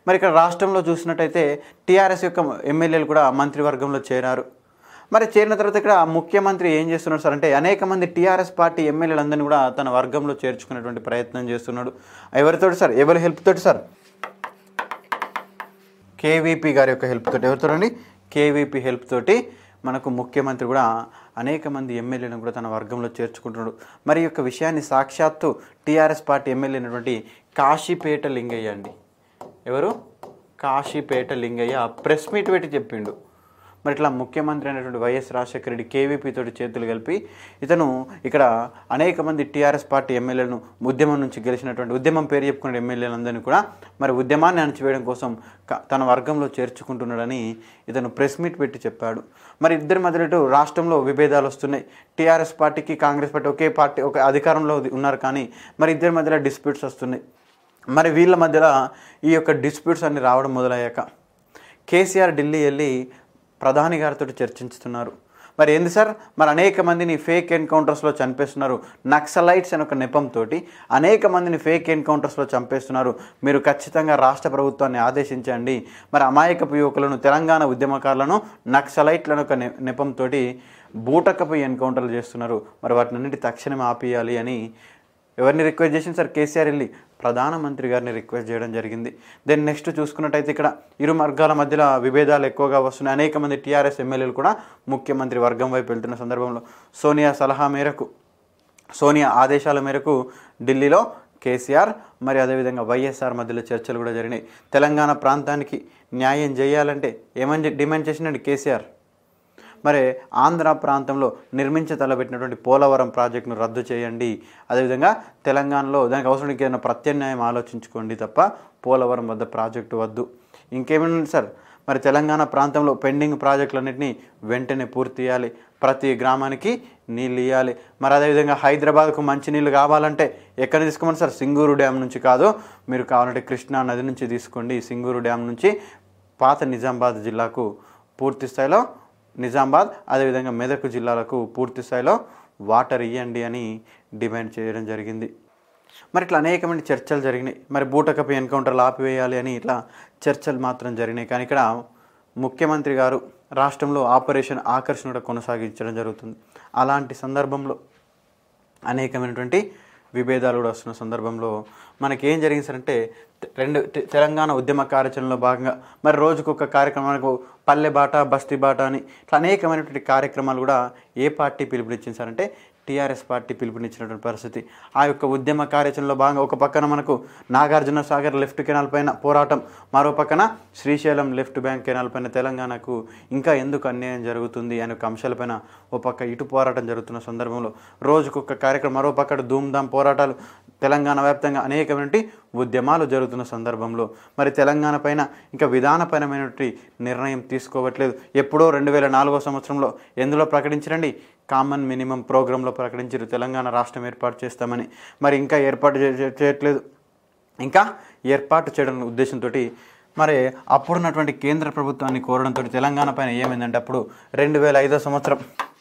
మరి ఇక్కడ రాష్ట్రంలో చూసినట్టయితే టీఆర్ఎస్ యొక్క ఎమ్మెల్యేలు కూడా మంత్రివర్గంలో చేరారు మరి చేరిన తర్వాత ఇక్కడ ముఖ్యమంత్రి ఏం చేస్తున్నాడు సార్ అంటే అనేక మంది టీఆర్ఎస్ పార్టీ ఎమ్మెల్యేలందరినీ కూడా తన వర్గంలో చేర్చుకునేటువంటి ప్రయత్నం చేస్తున్నాడు ఎవరితోటి సార్ ఎవరి హెల్ప్ తోటి సార్ కేవీపీ గారి యొక్క హెల్ప్ తోటి ఎవరితో అండి కేవీపీ హెల్ప్ తోటి మనకు ముఖ్యమంత్రి కూడా అనేక మంది ఎమ్మెల్యేలను కూడా తన వర్గంలో చేర్చుకుంటున్నాడు మరి ఈ యొక్క విషయాన్ని సాక్షాత్తు టీఆర్ఎస్ పార్టీ ఎమ్మెల్యే అయినటువంటి కాశీపేట లింగయ్య అండి ఎవరు కాశీపేట లింగయ్య ప్రెస్ మీట్ పెట్టి చెప్పిండు మరి ఇట్లా ముఖ్యమంత్రి అయినటువంటి వైఎస్ రాజశేఖర రెడ్డి కేవీపీ తోటి చేతులు కలిపి ఇతను ఇక్కడ అనేక మంది టీఆర్ఎస్ పార్టీ ఎమ్మెల్యేలను ఉద్యమం నుంచి గెలిచినటువంటి ఉద్యమం పేరు చెప్పుకునే ఎమ్మెల్యేలందరినీ కూడా మరి ఉద్యమాన్ని అణచివేయడం కోసం క- తన వర్గంలో చేర్చుకుంటున్నాడని ఇతను ప్రెస్ మీట్ పెట్టి చెప్పాడు మరి ఇద్దరి మధ్యలో ఇటు రాష్ట్రంలో విభేదాలు వస్తున్నాయి టీఆర్ఎస్ పార్టీకి కాంగ్రెస్ పార్టీ ఒకే పార్టీ ఒక అధికారంలో ఉన్నారు కానీ మరి ఇద్దరి మధ్యలో డిస్ప్యూట్స్ వస్తున్నాయి మరి వీళ్ళ మధ్యలో ఈ యొక్క డిస్ప్యూట్స్ అన్ని రావడం మొదలయ్యాక కేసీఆర్ ఢిల్లీ వెళ్ళి ప్రధాని గారితో చర్చించుతున్నారు మరి ఏంది సార్ మరి అనేక మందిని ఫేక్ ఎన్కౌంటర్స్లో చంపేస్తున్నారు నక్సలైట్స్ అనే ఒక నెపంతో అనేక మందిని ఫేక్ ఎన్కౌంటర్స్లో చంపేస్తున్నారు మీరు ఖచ్చితంగా రాష్ట్ర ప్రభుత్వాన్ని ఆదేశించండి మరి అమాయకపు యువకులను తెలంగాణ ఉద్యమకారులను నక్సలైట్లను ఒక నె నెపంతో బూటకపు ఎన్కౌంటర్లు చేస్తున్నారు మరి వాటినన్నిటి తక్షణం ఆపియాలి అని ఎవరిని రిక్వెస్ట్ చేసింది సార్ కేసీఆర్ వెళ్ళి ప్రధానమంత్రి గారిని రిక్వెస్ట్ చేయడం జరిగింది దెన్ నెక్స్ట్ చూసుకున్నట్టయితే ఇక్కడ ఇరు వర్గాల మధ్యలో విభేదాలు ఎక్కువగా వస్తున్నాయి అనేక మంది టీఆర్ఎస్ ఎమ్మెల్యేలు కూడా ముఖ్యమంత్రి వర్గం వైపు వెళ్తున్న సందర్భంలో సోనియా సలహా మేరకు సోనియా ఆదేశాల మేరకు ఢిల్లీలో కేసీఆర్ మరి అదేవిధంగా వైఎస్ఆర్ మధ్యలో చర్చలు కూడా జరిగినాయి తెలంగాణ ప్రాంతానికి న్యాయం చేయాలంటే ఏమని డిమాండ్ చేసినండి కేసీఆర్ మరి ఆంధ్ర ప్రాంతంలో నిర్మించ తలబెట్టినటువంటి పోలవరం ప్రాజెక్టును రద్దు చేయండి అదేవిధంగా తెలంగాణలో దానికి అవసరం ఏదైనా ప్రత్యామ్నాయం ఆలోచించుకోండి తప్ప పోలవరం వద్ద ప్రాజెక్టు వద్దు ఇంకేమైనా సార్ మరి తెలంగాణ ప్రాంతంలో పెండింగ్ ప్రాజెక్టులన్నింటినీ వెంటనే పూర్తి చేయాలి ప్రతి గ్రామానికి నీళ్ళు ఇవ్వాలి మరి అదేవిధంగా హైదరాబాద్కు మంచినీళ్ళు కావాలంటే ఎక్కడ తీసుకోమని సార్ సింగూరు డ్యామ్ నుంచి కాదు మీరు కావాలంటే కృష్ణా నది నుంచి తీసుకోండి సింగూరు డ్యామ్ నుంచి పాత నిజామాబాద్ జిల్లాకు పూర్తి స్థాయిలో నిజామాబాద్ అదేవిధంగా మెదక్ జిల్లాలకు పూర్తి స్థాయిలో వాటర్ ఇవ్వండి అని డిమాండ్ చేయడం జరిగింది మరి ఇట్లా అనేకమైన చర్చలు జరిగినాయి మరి బూటకపు ఎన్కౌంటర్లు ఆపివేయాలి అని ఇట్లా చర్చలు మాత్రం జరిగినాయి కానీ ఇక్కడ ముఖ్యమంత్రి గారు రాష్ట్రంలో ఆపరేషన్ ఆకర్షణ కూడా కొనసాగించడం జరుగుతుంది అలాంటి సందర్భంలో అనేకమైనటువంటి విభేదాలు కూడా వస్తున్న సందర్భంలో మనకి ఏం జరిగింది సార్ అంటే తె- రెండు తె- తెలంగాణ ఉద్యమ కార్యాచరణలో భాగంగా మరి రోజుకొక కార్యక్రమం మనకు పల్లె బాట బస్తీ బాట అని ఇట్లా అనేకమైనటువంటి కార్యక్రమాలు కూడా ఏ పార్టీ పిలుపునిచ్చింది సార్ అంటే టీఆర్ఎస్ పార్టీ పిలుపునిచ్చినటువంటి పరిస్థితి ఆ యొక్క ఉద్యమ కార్యాచరణలో భాగంగా ఒక పక్కన మనకు నాగార్జున సాగర్ లెఫ్ట్ కెనాల్ పైన పోరాటం మరో పక్కన శ్రీశైలం లెఫ్ట్ బ్యాంక్ కెనాల్ పైన తెలంగాణకు ఇంకా ఎందుకు అన్యాయం జరుగుతుంది అనే ఒక అంశాలపైన ఓ పక్క ఇటు పోరాటం జరుగుతున్న సందర్భంలో రోజుకొక కార్యక్రమం మరో పక్క ధూమ్ధామ్ పోరాటాలు తెలంగాణ వ్యాప్తంగా అనేకమైనటువంటి ఉద్యమాలు జరుగుతున్న సందర్భంలో మరి తెలంగాణ పైన ఇంకా విధానపరమైనటువంటి నిర్ణయం తీసుకోవట్లేదు ఎప్పుడో రెండు వేల నాలుగో సంవత్సరంలో ఎందులో ప్రకటించరండి కామన్ మినిమం ప్రోగ్రాంలో ప్రకటించారు తెలంగాణ రాష్ట్రం ఏర్పాటు చేస్తామని మరి ఇంకా ఏర్పాటు చే- చే- చేయట్లేదు ఇంకా ఏర్పాటు చేయడం ఉద్దేశంతో మరి అప్పుడున్నటువంటి కేంద్ర ప్రభుత్వాన్ని కోరడంతో తెలంగాణ పైన ఏమైందంటే అప్పుడు రెండు వేల ఐదో సంవత్సరం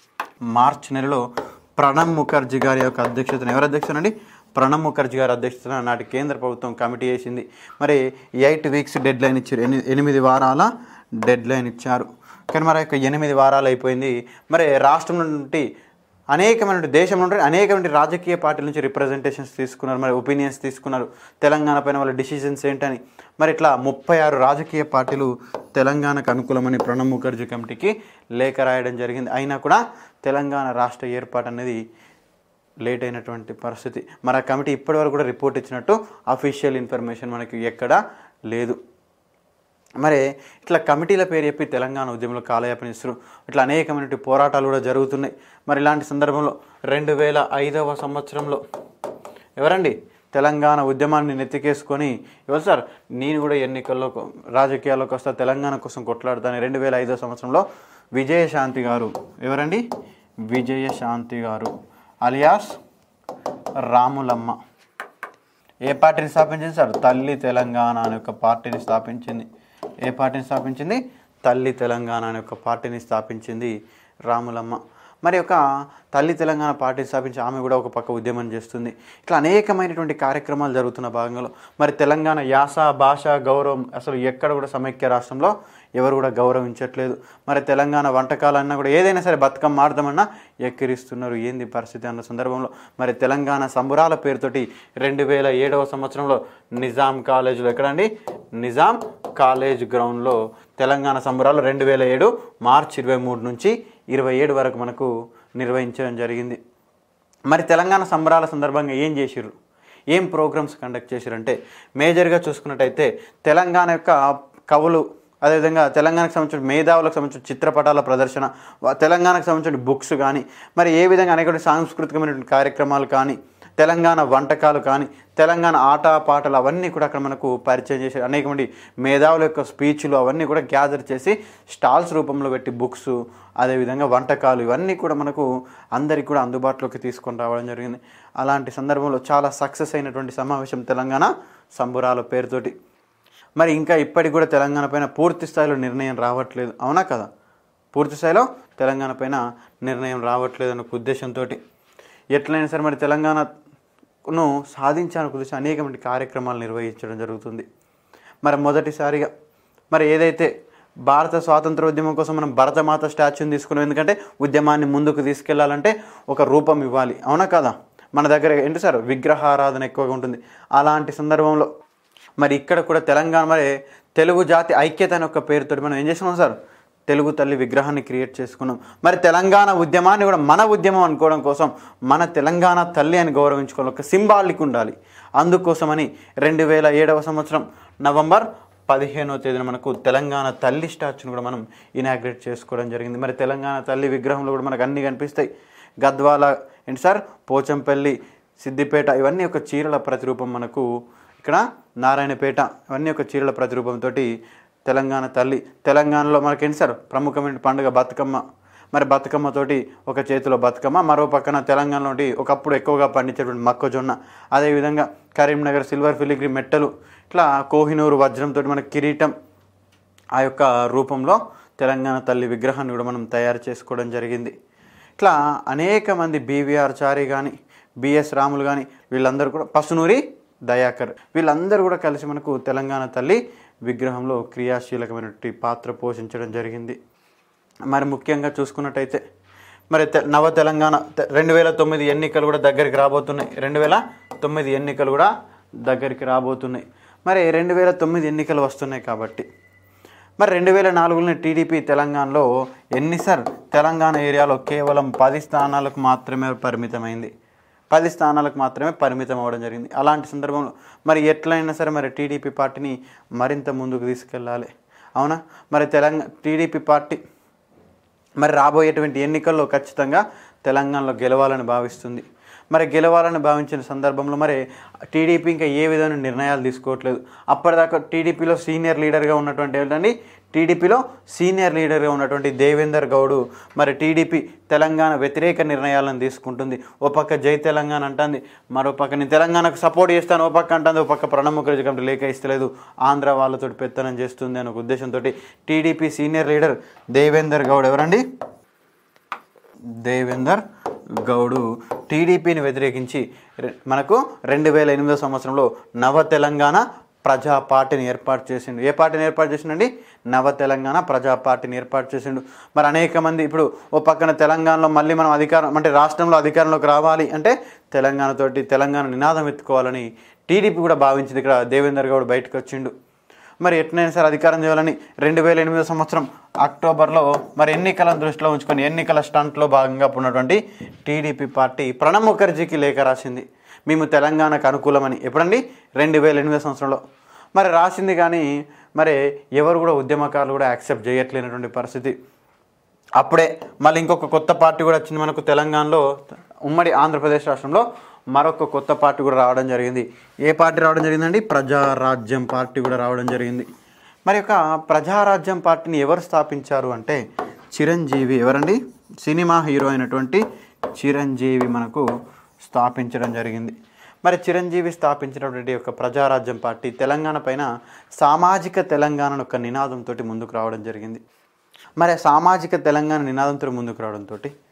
మార్చి నెలలో ప్రణబ్ ముఖర్జీ గారి యొక్క అధ్యక్షతన ఎవరు అధ్యక్షతనండి ప్రణబ్ ముఖర్జీ గారి అధ్యక్షతన నాటి కేంద్ర ప్రభుత్వం కమిటీ వేసింది మరి ఎయిట్ వీక్స్ డెడ్ లైన్ ఇచ్చారు ఎని- ఎనిమిది వారాల డెడ్ లైన్ ఇచ్చారు కానీ మరి ఆ యొక్క ఎనిమిది వారాలు అయిపోయింది మరి రాష్ట్రం నుండి అనేకమైన దేశం నుండి అనేకమైన రాజకీయ పార్టీల నుంచి రిప్రజెంటేషన్స్ తీసుకున్నారు మరి ఒపీనియన్స్ తీసుకున్నారు తెలంగాణ పైన వాళ్ళ డిసిషన్స్ ఏంటని మరి ఇట్లా ముప్పై ఆరు రాజకీయ పార్టీలు తెలంగాణకు అనుకూలమని ప్రణబ్ ముఖర్జీ కమిటీకి లేఖ రాయడం జరిగింది అయినా కూడా తెలంగాణ రాష్ట్ర ఏర్పాటు అనేది లేట్ అయినటువంటి పరిస్థితి మరి ఆ కమిటీ ఇప్పటివరకు కూడా రిపోర్ట్ ఇచ్చినట్టు అఫీషియల్ ఇన్ఫర్మేషన్ మనకి ఎక్కడా లేదు మరి ఇట్లా కమిటీల పేరు చెప్పి తెలంగాణ ఉద్యమంలో కాలయాపన చేస్తారు ఇట్లా అనేకమైన పోరాటాలు కూడా జరుగుతున్నాయి మరి ఇలాంటి సందర్భంలో రెండు వేల ఐదవ సంవత్సరంలో ఎవరండి తెలంగాణ ఉద్యమాన్ని నెత్తికేసుకొని ఎవరు సార్ నేను కూడా ఎన్నికల్లో కొ- రాజకీయాల్లోకి వస్తా తెలంగాణ కోసం కొట్లాడతాను రెండు వేల ఐదో సంవత్సరంలో విజయశాంతి గారు ఎవరండి విజయశాంతి గారు అలియాస్ రాములమ్మ ఏ పార్టీని స్థాపించింది సార్ తల్లి తెలంగాణ అనే ఒక పార్టీని స్థాపించింది ఏ పార్టీని స్థాపించింది తల్లి తెలంగాణ అనే ఒక పార్టీని స్థాపించింది రాములమ్మ మరి ఒక తల్లి తెలంగాణ పార్టీ స్థాపించి ఆమె కూడా ఒక పక్క ఉద్యమం చేస్తుంది ఇట్లా అనేకమైనటువంటి కార్యక్రమాలు జరుగుతున్న భాగంలో మరి తెలంగాణ యాస భాష గౌరవం అసలు ఎక్కడ కూడా సమైక్య రాష్ట్రంలో ఎవరు కూడా గౌరవించట్లేదు మరి తెలంగాణ వంటకాలన్నా కూడా ఏదైనా సరే బతుకమ్మ ఆడదామన్నా ఎక్కిరిస్తున్నారు ఏంది పరిస్థితి అన్న సందర్భంలో మరి తెలంగాణ సంబురాల పేరుతోటి రెండు వేల ఏడవ సంవత్సరంలో నిజాం కాలేజీలో ఎక్కడండి నిజాం కాలేజ్ గ్రౌండ్లో తెలంగాణ సంబరాలు రెండు వేల ఏడు మార్చి ఇరవై మూడు నుంచి ఇరవై ఏడు వరకు మనకు నిర్వహించడం జరిగింది మరి తెలంగాణ సంబరాల సందర్భంగా ఏం చేసిర్రు ఏం ప్రోగ్రామ్స్ కండక్ట్ చేసిరంటే మేజర్గా చూసుకున్నట్టయితే తెలంగాణ యొక్క కవులు అదేవిధంగా తెలంగాణకు సంబంధించిన మేధావులకు సంబంధించిన చిత్రపటాల ప్రదర్శన వా- తెలంగాణకు సంబంధించిన బుక్స్ కానీ మరి ఏ విధంగా అనేక సాంస్కృతికమైనటువంటి కార్యక్రమాలు కానీ తెలంగాణ వంటకాలు కానీ తెలంగాణ ఆట పాటలు అవన్నీ కూడా అక్కడ మనకు పరిచయం చేసి అనేక మంది మేధావుల యొక్క స్పీచ్లు అవన్నీ కూడా గ్యాదర్ చేసి స్టాల్స్ రూపంలో పెట్టి బుక్స్ అదేవిధంగా వంటకాలు ఇవన్నీ కూడా మనకు అందరికీ కూడా అందుబాటులోకి తీసుకొని రావడం జరిగింది అలాంటి సందర్భంలో చాలా సక్సెస్ అయినటువంటి సమావేశం తెలంగాణ సంబురాల పేరుతోటి మరి ఇంకా ఇప్పటికి కూడా తెలంగాణ పైన పూర్తి స్థాయిలో నిర్ణయం రావట్లేదు అవునా కదా పూర్తి స్థాయిలో తెలంగాణ పైన నిర్ణయం రావట్లేదు అనే ఒక ఉద్దేశంతో ఎట్లయినా సరే మరి తెలంగాణను సాధించాలని ఉద్దేశం అనేకమంది కార్యక్రమాలు నిర్వహించడం జరుగుతుంది మరి మొదటిసారిగా మరి ఏదైతే భారత స్వాతంత్ర ఉద్యమం కోసం మనం భరతమాత స్టాచ్యూని తీసుకున్నాం ఎందుకంటే ఉద్యమాన్ని ముందుకు తీసుకెళ్లాలంటే ఒక రూపం ఇవ్వాలి అవునా కదా మన దగ్గర ఏంటి సార్ విగ్రహారాధన ఎక్కువగా ఉంటుంది అలాంటి సందర్భంలో మరి ఇక్కడ కూడా తెలంగాణ మరి తెలుగు జాతి ఐక్యత అనే ఒక పేరుతో మనం ఏం చేస్తున్నాం సార్ తెలుగు తల్లి విగ్రహాన్ని క్రియేట్ చేసుకున్నాం మరి తెలంగాణ ఉద్యమాన్ని కూడా మన ఉద్యమం అనుకోవడం కోసం మన తెలంగాణ తల్లి అని గౌరవించుకోవాలి ఒక సింబాలిక్ ఉండాలి అందుకోసమని రెండు వేల ఏడవ సంవత్సరం నవంబర్ పదిహేనవ తేదీన మనకు తెలంగాణ తల్లి స్టాచ్యూని కూడా మనం ఇనాగ్రేట్ చేసుకోవడం జరిగింది మరి తెలంగాణ తల్లి విగ్రహంలో కూడా మనకు అన్నీ కనిపిస్తాయి గద్వాల ఏంటి సార్ పోచంపల్లి సిద్దిపేట ఇవన్నీ ఒక చీరల ప్రతిరూపం మనకు ఇక్కడ నారాయణపేట ఇవన్నీ ఒక చీరల ప్రతిరూపంతో తెలంగాణ తల్లి తెలంగాణలో మనకేంటి సార్ ప్రముఖమైన పండుగ బతుకమ్మ మరి బతుకమ్మతోటి ఒక చేతిలో బతుకమ్మ మరో పక్కన తెలంగాణలోటి ఒకప్పుడు ఎక్కువగా పండించేటువంటి మొక్కజొన్న అదేవిధంగా కరీంనగర్ సిల్వర్ ఫిలిగ్రీ మెట్టలు ఇట్లా కోహినూరు వజ్రంతో మన కిరీటం ఆ యొక్క రూపంలో తెలంగాణ తల్లి విగ్రహాన్ని కూడా మనం తయారు చేసుకోవడం జరిగింది ఇట్లా అనేక మంది బీవీఆర్ చారి కానీ బిఎస్ రాములు కానీ వీళ్ళందరూ కూడా పసునూరి దయాకర్ వీళ్ళందరూ కూడా కలిసి మనకు తెలంగాణ తల్లి విగ్రహంలో క్రియాశీలకమైనటువంటి పాత్ర పోషించడం జరిగింది మరి ముఖ్యంగా చూసుకున్నట్టయితే మరి తె- నవ తెలంగాణ తె- రెండు వేల తొమ్మిది ఎన్నికలు కూడా దగ్గరికి రాబోతున్నాయి రెండు వేల తొమ్మిది ఎన్నికలు కూడా దగ్గరికి రాబోతున్నాయి మరి రెండు వేల తొమ్మిది ఎన్నికలు వస్తున్నాయి కాబట్టి మరి రెండు వేల నాలుగులోనే టీడీపీ తెలంగాణలో ఎన్నిసార్ తెలంగాణ ఏరియాలో కేవలం పది స్థానాలకు మాత్రమే పరిమితమైంది పది స్థానాలకు మాత్రమే పరిమితం అవ్వడం జరిగింది అలాంటి సందర్భంలో మరి ఎట్లయినా సరే మరి టీడీపీ పార్టీని మరింత ముందుకు తీసుకెళ్ళాలి అవునా మరి తెలంగాణ టీడీపీ పార్టీ మరి రాబోయేటువంటి ఎన్నికల్లో ఖచ్చితంగా తెలంగాణలో గెలవాలని భావిస్తుంది మరి గెలవాలని భావించిన సందర్భంలో మరి టీడీపీ ఇంకా ఏ విధమైన నిర్ణయాలు తీసుకోవట్లేదు అప్పటిదాకా టీడీపీలో సీనియర్ లీడర్గా ఉన్నటువంటి ఏంటండి టీడీపీలో సీనియర్ లీడర్గా ఉన్నటువంటి దేవేందర్ గౌడు మరి టీడీపీ తెలంగాణ వ్యతిరేక నిర్ణయాలను తీసుకుంటుంది ఓ పక్క జై తెలంగాణ అంటుంది మరో పక్క నేను తెలంగాణకు సపోర్ట్ చేస్తాను ఓ పక్క అంటుంది ఓ పక్క ప్రణబ్ ముఖర్జీ కమిటీ లేఖ ఇస్తలేదు ఆంధ్ర వాళ్ళతో పెత్తనం చేస్తుంది అనే ఒక ఉద్దేశంతో TDP senior leader Devender Goud ఎవరండి దేవేందర్ గౌడు టీడీపీని వ్యతిరేకించి రె- మనకు రెండు వేల ఎనిమిదో సంవత్సరంలో నవ తెలంగాణ ప్రజా పార్టీని ఏర్పాటు చేసిండు ఏ పార్టీని ఏర్పాటు చేసిండండి నవ తెలంగాణ ప్రజా పార్టీని ఏర్పాటు చేసిండు మరి అనేక మంది ఇప్పుడు ఓ పక్కన తెలంగాణలో మళ్ళీ మనం అధికారం అంటే రాష్ట్రంలో అధికారంలోకి రావాలి అంటే తెలంగాణతోటి తెలంగాణ నినాదం ఎత్తుకోవాలని టీడీపీ కూడా భావించింది ఇక్కడ దేవేందర్ గౌడ్ బయటకు వచ్చిండు మరి ఎట్లయినా సరే అధికారం చేయాలని రెండు వేల ఎనిమిదో సంవత్సరం అక్టోబర్లో మరి ఎన్నికలను దృష్టిలో ఉంచుకొని ఎన్నికల స్టంట్లో భాగంగా ఉన్నటువంటి టీడీపీ పార్టీ ప్రణబ్ ముఖర్జీకి లేఖ రాసింది మేము తెలంగాణకు అనుకూలమని ఎప్పుడండి రెండు వేల ఎనిమిదో సంవత్సరంలో మరి రాసింది కానీ మరి ఎవరు కూడా ఉద్యమకారులు కూడా యాక్సెప్ట్ చేయట్లేనటువంటి పరిస్థితి అప్పుడే మళ్ళీ ఇంకొక కొత్త పార్టీ కూడా వచ్చింది మనకు తెలంగాణలో ఉమ్మడి ఆంధ్రప్రదేశ్ రాష్ట్రంలో మరొక కొత్త పార్టీ కూడా రావడం జరిగింది ఏ పార్టీ రావడం జరిగిందండి ప్రజారాజ్యం పార్టీ కూడా రావడం జరిగింది మరి యొక్క ప్రజారాజ్యం పార్టీని ఎవరు స్థాపించారు అంటే చిరంజీవి ఎవరండి సినిమా హీరో అయినటువంటి చిరంజీవి మనకు స్థాపించడం జరిగింది మరి చిరంజీవి స్థాపించినటువంటి యొక్క ప్రజారాజ్యం పార్టీ తెలంగాణ పైన సామాజిక తెలంగాణ ఒక నినాదంతో ముందుకు రావడం జరిగింది మరి ఆ సామాజిక తెలంగాణ నినాదంతో ముందుకు రావడంతో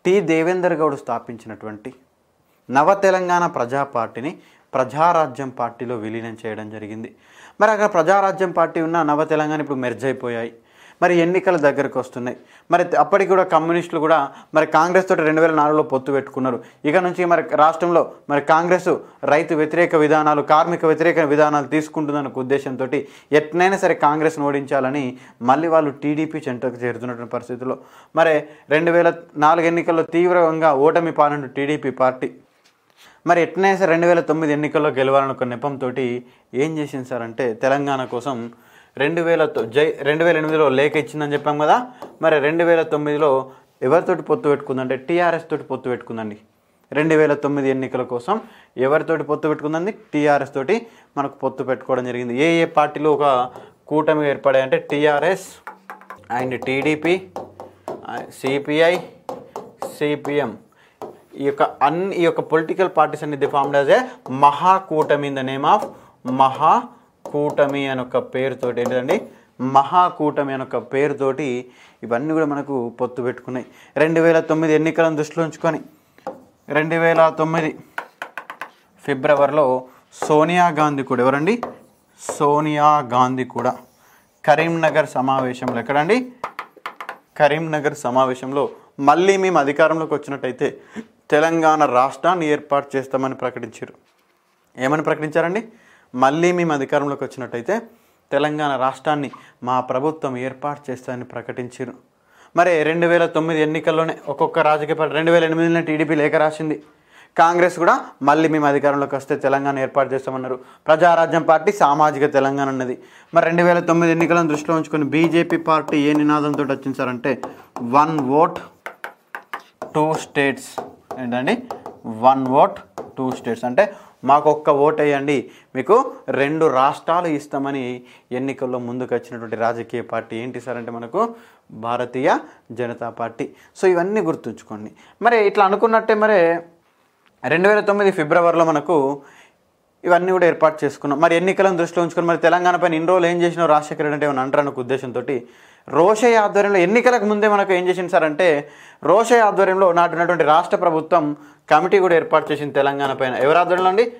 టి దేవేందర్ గౌడ్ స్థాపించినటువంటి నవ తెలంగాణ ప్రజా పార్టీని ప్రజారాజ్యం పార్టీలో విలీనం చేయడం జరిగింది మరి అక్కడ ప్రజారాజ్యం పార్టీ ఉన్న నవ తెలంగాణ ఇప్పుడు మెర్జ్ అయిపోయాయి మరి ఎన్నికలు దగ్గరకు వస్తున్నాయి మరి అప్పటికి కూడా కమ్యూనిస్టులు కూడా మరి కాంగ్రెస్ తోటి రెండు వేల నాలుగులో పొత్తు పెట్టుకున్నారు ఇక నుంచి మరి రాష్ట్రంలో మరి కాంగ్రెస్ రైతు వ్యతిరేక విధానాలు కార్మిక వ్యతిరేక విధానాలు తీసుకుంటుందన్న ఉద్దేశంతో ఎట్నైనా సరే కాంగ్రెస్ను ఓడించాలని మళ్ళీ వాళ్ళు టీడీపీ చెంతకు చేరుతున్నటువంటి పరిస్థితుల్లో మరి రెండు వేల నాలుగు ఎన్నికల్లో తీవ్రంగా ఓటమి పాలన టీడీపీ పార్టీ మరి ఎట్లనే సార్ రెండు వేల తొమ్మిది ఎన్నికల్లో గెలవాలనుకున్న నెపంతో ఏం చేసింది సార్ అంటే తెలంగాణ కోసం రెండు వేల తొ- జై రెండు వేల ఎనిమిదిలో లేఖ ఇచ్చిందని చెప్పాం కదా మరి రెండు వేల తొమ్మిదిలో ఎవరితోటి పొత్తు పెట్టుకుందంటే టీఆర్ఎస్ తోటి పొత్తు పెట్టుకుందండి రెండు వేల తొమ్మిది ఎన్నికల కోసం ఎవరితోటి పొత్తు పెట్టుకుందండి టీఆర్ఎస్ తోటి మనకు పొత్తు పెట్టుకోవడం జరిగింది ఏ ఏ పార్టీలు ఒక కూటమి ఏర్పడాయంటే TRS and TDP CPI CPM ఈ యొక్క అన్ని ఈ యొక్క పొలిటికల్ పార్టీస్ అన్ని ది ఫార్మ్డ్ యాజ్ ఏ మహాకూటమి ఇన్ ద నేమ్ ఆఫ్ మహాకూటమి అని ఒక పేరుతోటి ఏంటండి మహాకూటమి అని ఒక పేరుతోటి ఇవన్నీ కూడా మనకు పొత్తు పెట్టుకున్నాయి రెండు వేల తొమ్మిది ఎన్నికలను దృష్టిలో ఉంచుకొని రెండు వేల తొమ్మిది ఫిబ్రవరిలో సోనియా గాంధీ కూడా ఎవరండి సోనియా గాంధీ కూడా కరీంనగర్ సమావేశంలో ఎక్కడండి కరీంనగర్ సమావేశంలో మళ్ళీ మేము అధికారంలోకి వచ్చినట్టయితే తెలంగాణ రాష్ట్రాన్ని ఏర్పాటు చేస్తామని ప్రకటించారు ఏమని ప్రకటించారండి మళ్ళీ మేము అధికారంలోకి వచ్చినట్టయితే తెలంగాణ రాష్ట్రాన్ని మా ప్రభుత్వం ఏర్పాటు చేస్తామని ప్రకటించారు మరి రెండు వేల తొమ్మిది ఎన్నికల్లోనే ఒక్కొక్క రాజకీయ పార్టీ రెండు వేల ఎనిమిదిలో టీడీపీ లేఖ రాసింది కాంగ్రెస్ కూడా మళ్ళీ మేము అధికారంలోకి వస్తే తెలంగాణ ఏర్పాటు చేస్తామన్నారు ప్రజారాజ్యం పార్టీ సామాజిక తెలంగాణ అన్నది మరి రెండు వేల తొమ్మిది ఎన్నికలను దృష్టిలో ఉంచుకొని బీజేపీ పార్టీ ఏ నినాదంతో వచ్చింది సార్ అంటే వన్ ఓట్ టూ స్టేట్స్ ఏంటండి వన్ ఓట్ టూ స్టేట్స్ అంటే మాకు ఒక్క ఓట్ వేయండి మీకు రెండు రాష్ట్రాలు ఇస్తామని ఎన్నికల్లో ముందుకు వచ్చినటువంటి రాజకీయ పార్టీ ఏంటి సార్ అంటే మనకు భారతీయ జనతా పార్టీ సో ఇవన్నీ గుర్తుంచుకోండి మరి ఇట్లా అనుకున్నట్టే మరి రెండు వేల తొమ్మిది ఫిబ్రవరిలో మనకు ఇవన్నీ కూడా ఏర్పాటు చేసుకున్నాం మరి ఎన్నికలను దృష్టిలో ఉంచుకొని మరి తెలంగాణ పైన ఇన్ని రోజులు ఏం చేసినావు రాజశేఖర రెడ్డి అంటే ఏమైనా అంటారన్న ఒక ఉద్దేశంతో రోషయ్య ఆధ్వర్యంలో ఎన్నికలకు ముందే మనకు ఏం చేసింది సార్ అంటే రోషయ్య ఆధ్వర్యంలో నాటినటువంటి రాష్ట్ర ప్రభుత్వం కమిటీ కూడా ఏర్పాటు చేసింది తెలంగాణ పైన ఎవరి ఆధ్వర్యంలో అండి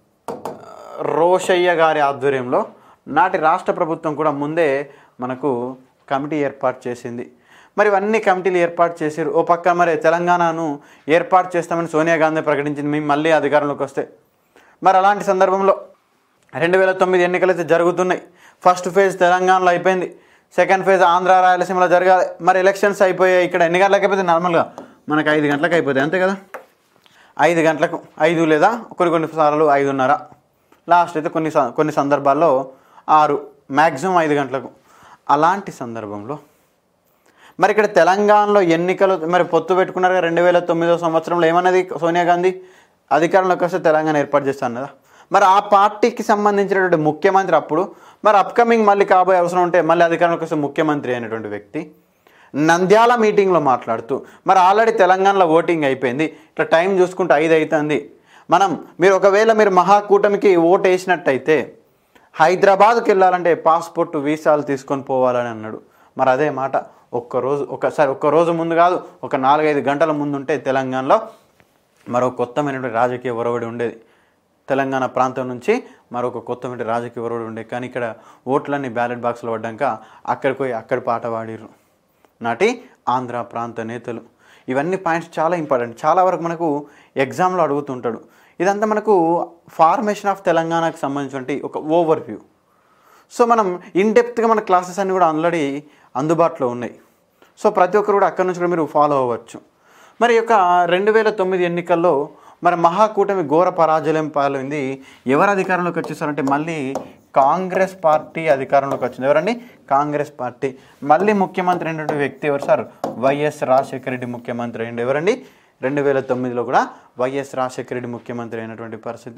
రోషయ్య గారి ఆధ్వర్యంలో నాటి రాష్ట్ర ప్రభుత్వం కూడా ముందే మనకు కమిటీ ఏర్పాటు చేసింది మరి ఇవన్నీ కమిటీలు ఏర్పాటు చేశారు ఓ పక్క మరి తెలంగాణను ఏర్పాటు చేస్తామని సోనియా గాంధీ ప్రకటించింది మేము మళ్ళీ అధికారంలోకి వస్తే మరి అలాంటి సందర్భంలో రెండు వేల తొమ్మిది ఎన్నికలు అయితే జరుగుతున్నాయి ఫస్ట్ ఫేజ్ తెలంగాణలో అయిపోయింది సెకండ్ ఫేజ్ ఆంధ్ర రాయలసీమలో జరగాలి మరి ఎలక్షన్స్ అయిపోయాయి ఇక్కడ ఎన్ని గంటలకు అయిపోతే నార్మల్గా మనకు ఐదు గంటలకు అయిపోతాయి అంతే కదా ఐదు గంటలకు ఐదు లేదా కొన్ని కొన్ని సార్లు ఐదున్నర లాస్ట్ అయితే కొన్ని స- కొన్ని సందర్భాల్లో ఆరు మ్యాక్సిమం ఐదు గంటలకు అలాంటి సందర్భంలో మరి ఇక్కడ తెలంగాణలో ఎన్నికలు మరి పొత్తు పెట్టుకున్నారు రెండు వేల తొమ్మిదో సంవత్సరంలో ఏమన్నది సోనియా గాంధీ అధికారంలోకి వస్తే తెలంగాణ ఏర్పాటు చేస్తాను కదా మరి ఆ పార్టీకి సంబంధించినటువంటి ముఖ్యమంత్రి అప్పుడు మరి అప్కమింగ్ మళ్ళీ కాబోయే అవసరం ఉంటే మళ్ళీ అధికారంలోకి వస్తే ముఖ్యమంత్రి అయినటువంటి వ్యక్తి నంద్యాల మీటింగ్లో మాట్లాడుతూ మరి ఆల్రెడీ తెలంగాణలో ఓటింగ్ అయిపోయింది ఇట్లా టైం చూసుకుంటే ఐదు అవుతుంది మనం మీరు ఒకవేళ మీరు మహాకూటమికి ఓటు వేసినట్టయితే హైదరాబాద్కి వెళ్ళాలంటే పాస్పోర్ట్ వీసాలు తీసుకొని పోవాలని అన్నాడు మరి అదే మాట ఒక్కరోజు ఒకసారి ఒక్క రోజు ముందు కాదు ఒక నాలుగైదు గంటల ముందు ఉంటే తెలంగాణలో మరో కొత్తమైనటువంటి రాజకీయ ఒరవడి ఉండేది తెలంగాణ ప్రాంతం నుంచి మరొక కొత్తమైన రాజకీయ ఒరవడి ఉండేది కానీ ఇక్కడ ఓట్లన్నీ బ్యాలెట్ బాక్స్లో పడ్డాక అక్కడికి పోయి అక్కడ పాట పాడిర్రు నాటి ఆంధ్ర ప్రాంత నేతలు ఇవన్నీ పాయింట్స్ చాలా ఇంపార్టెంట్ చాలా వరకు మనకు ఎగ్జామ్లో అడుగుతుంటాడు ఇదంతా మనకు ఫార్మేషన్ ఆఫ్ తెలంగాణకు సంబంధించిన ఒక ఓవర్ వ్యూ సో మనం ఇన్డెప్త్గా మన క్లాసెస్ అన్నీ కూడా ఆల్రెడీ అందుబాటులో ఉన్నాయి సో ప్రతి ఒక్కరు కూడా అక్కడి నుంచి కూడా మీరు ఫాలో అవ్వచ్చు మరి ఈ యొక్క రెండు వేల తొమ్మిది ఎన్నికల్లో మరి మహాకూటమి ఘోర పరాజయం పాలైంది ఎవరు అధికారంలోకి వచ్చేసారంటే మళ్ళీ కాంగ్రెస్ పార్టీ అధికారంలోకి వచ్చింది ఎవరండి కాంగ్రెస్ పార్టీ మళ్ళీ ముఖ్యమంత్రి అయినటువంటి వ్యక్తి ఎవరు సార్ వైఎస్ రాజశేఖర రెడ్డి ముఖ్యమంత్రి అయింది ఎవరండి రెండు వేల తొమ్మిదిలో కూడా వైఎస్ రాజశేఖర రెడ్డి ముఖ్యమంత్రి అయినటువంటి పరిస్థితి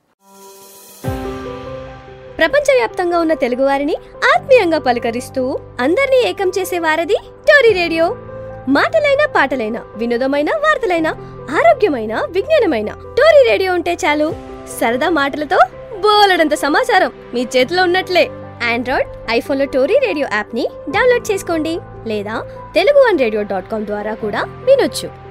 ప్రపంచవ్యాప్తంగా ఉన్న తెలుగువారిని ఆత్మీయంగా పలకరిస్తూ అందరినీ ఏకం చేసే వారది టోరీ రేడియో మాటలైన పాటలైన వినోదమైన వార్తలైన ఆరోగ్యమైన విజ్ఞానమైన టోరీ రేడియో ఉంటే చాలు సరదా మాటలతో బోలెడంత సమాచారం మీ చేతిలో ఉన్నట్లే ఆండ్రాయిడ్ ఐఫోన్లో టోరీ రేడియో యాప్ని డౌన్లోడ్ చేసుకోండి లేదా Telugu one radio dot com ద్వారా కూడా వినొచ్చు